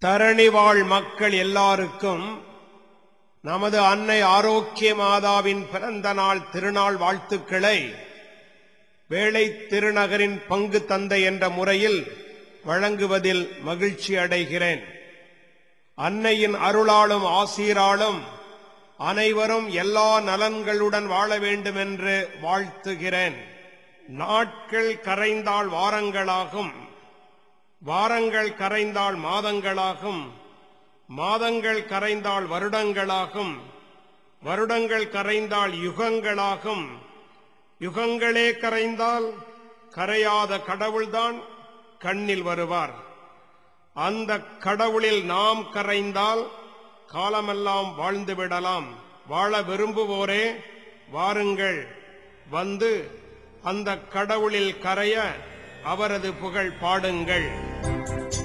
தரணி வாழ் மக்கள் எல்லாருக்கும் நமது அன்னை ஆரோக்கிய மாதாவின் பிறந்த நாள் திருநாள் வாழ்த்துக்களை வேளை திருநகரின் பங்கு தந்தை என்ற முறையில் வழங்குவதில் மகிழ்ச்சி அடைகிறேன் அன்னையின் அருளாலும் ஆசீராலும் அனைவரும் எல்லா நலன்களுடன் வாழ வேண்டும் என்று வாழ்த்துகிறேன் நாட்கள் கரைந்தால் வாரங்களாகும் வாரங்கள் கரைந்தால் மாதங்களாகும் மாதங்கள் கரைந்தால் வருடங்களாகும் வருடங்கள் கரைந்தால் யுகங்களாகும் யுகங்களே கரைந்தால் கரையாத கடவுள்தான் கண்ணில் வருவார் அந்த கடவுளில் நாம் கரைந்தால் காலமெல்லாம் வாழ்ந்து விடலாம் வாழ விரும்புவோரே வாருங்கள் வந்து அந்த கடவுளில் கரைய அவரது புகழ் பாடுங்கள்